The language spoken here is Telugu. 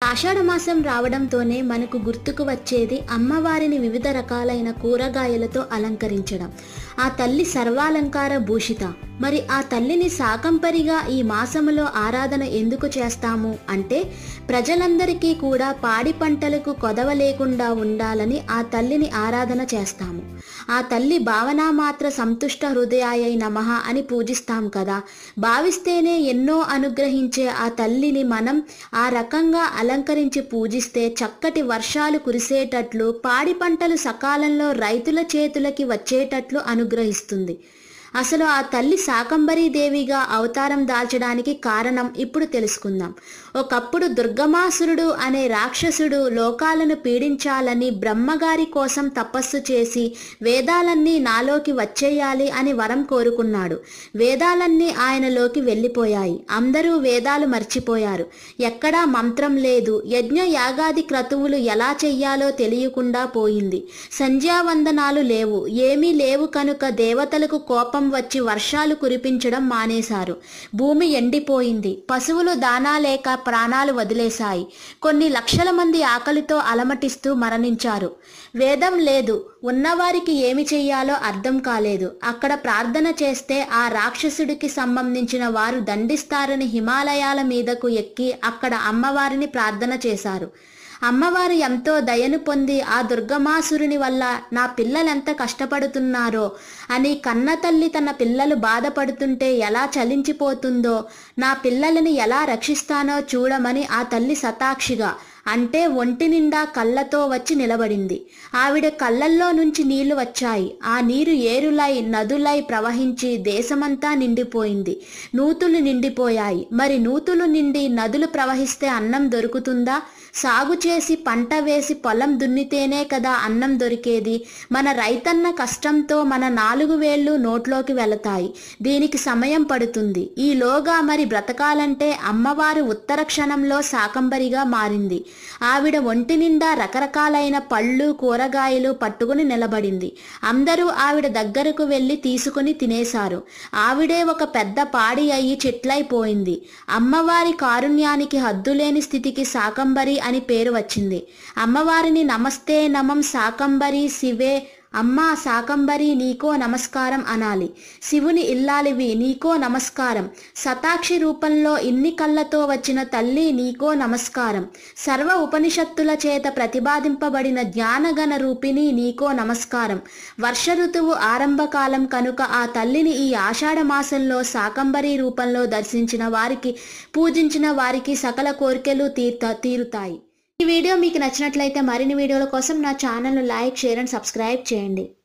ఆషాఢమాసం రావడంతోనే మనకు గుర్తుకు వచ్చేది అమ్మవారిని వివిధ రకాలైన కూరగాయలతో అలంకరించడం ఆ తల్లి సర్వాలంకార భూషిత మరి ఆ తల్లిని సాకంపరిగా ఈ మాసములో ఆరాధన ఎందుకు చేస్తాము అంటే ప్రజలందరికీ కూడా పాడి పంటలకు కొదవ లేకుండా ఉండాలని ఆ తల్లిని ఆరాధన చేస్తాము ఆ తల్లి భావనా మాత్ర సంతుష్ట హృదయాయ నమః అని పూజిస్తాం కదా భావిస్తేనే ఎన్నో అనుగ్రహించే ఆ తల్లిని మనం ఆ రకంగా అలంకరించి పూజిస్తే చక్కటి వర్షాలు కురిసేటట్లు పాడి పంటలు సకాలంలో రైతుల చేతులకి వచ్చేటట్లు అనుగ్రహిస్తుంది అసలు ఆ తల్లి శాకంబరీ దేవిగా అవతారం దాల్చడానికి కారణం ఇప్పుడు తెలుసుకుందాం ఒకప్పుడు దుర్గమాసురుడు అనే రాక్షసుడు లోకాలను పీడించాలని బ్రహ్మగారి కోసం తపస్సు చేసి వేదాలన్నీ నాలోకి వచ్చేయాలి అని వరం కోరుకున్నాడు వేదాలన్నీ ఆయనలోకి వెళ్ళిపోయాయి అందరూ వేదాలు మర్చిపోయారు ఎక్కడా మంత్రం లేదు యజ్ఞ యాగాది క్రతువులు ఎలా చెయ్యాలో తెలియకుండా పోయింది సంధ్యావందనాలు లేవు ఏమీ లేవు కనుక దేవతలకు కోపం వచ్చి వర్షాలు కురిపించడం మానేశారు భూమి ఎండిపోయింది పశువులు దానా లేక ప్రాణాలు వదిలేశాయి కొన్ని లక్షల మంది ఆకలితో అలమటిస్తూ మరణించారు వేదం లేదు ఉన్నవారికి ఏమి చెయ్యాలో అర్థం కాలేదు అక్కడ ప్రార్థన చేస్తే ఆ రాక్షసుడికి సంబంధించిన వారు దండిస్తారని హిమాలయాల మీదకు ఎక్కి అక్కడ అమ్మవారిని ప్రార్థన చేశారు అమ్మవారు ఎంతో దయను పొంది ఆ దుర్గమాసురుని వల్ల నా పిల్లలెంత కష్టపడుతున్నారో అని కన్న తల్లి తన పిల్లలు బాధపడుతుంటే ఎలా చలించిపోతుందో నా పిల్లలని ఎలా రక్షిస్తానో చూడమని ఆ తల్లి సతాక్షిగా అంటే ఒంటి నిండా కళ్ళతో వచ్చి నిలబడింది ఆవిడ కళ్ళల్లో నుంచి నీళ్లు వచ్చాయి ఆ నీరు ఏరులై నదులై ప్రవహించి దేశమంతా నిండిపోయింది నూతులు నిండిపోయాయి మరి నూతులు నిండి నదులు ప్రవహిస్తే అన్నం దొరుకుతుందా సాగు చేసి పంట వేసి పొలం దున్నితేనే కదా అన్నం దొరికేది మన రైతన్న కష్టంతో మన నాలుగు వేళ్ళు నోట్లోకి వెళతాయి దీనికి సమయం పడుతుంది ఈలోగా మరి బ్రతకాలంటే అమ్మవారు ఉత్తర క్షణంలో శాకంబరిగా మారింది ఆవిడ ఒంటి నిండా రకరకాలైన పళ్ళు కూరగాయలు పట్టుకుని నిలబడింది అందరూ ఆవిడ దగ్గరకు వెళ్ళి తీసుకుని తినేశారు ఆవిడే ఒక పెద్ద పాడి అయ్యి చెట్లైపోయింది అమ్మవారి కారుణ్యానికి హద్దులేని స్థితికి శాకంబరి అని పేరు వచ్చింది అమ్మవారిని నమస్తే నమం శాకంబరి శివే అమ్మా శాకంబరి నీకో నమస్కారం అనాలి శివుని ఇల్లాలివి నీకో నమస్కారం సతాక్షి రూపంలో ఇన్ని కళ్ళతో వచ్చిన తల్లి నీకో నమస్కారం సర్వ ఉపనిషత్తుల చేత ప్రతిపాదింపబడిన జ్ఞానగణ రూపిణి నీకో నమస్కారం వర్ష ఋతువు ఆరంభకాలం కనుక ఆ తల్లిని ఈ ఆషాఢ మాసంలో శాకంబరి రూపంలో దర్శించిన వారికి పూజించిన వారికి సకల కోరికలు తీర్త తీరుతాయి ఈ వీడియో మీకు నచ్చినట్లయితే మరిన్ని వీడియోల కోసం నా ఛానల్ను లైక్ షేర్ అండ్ సబ్స్క్రైబ్ చేయండి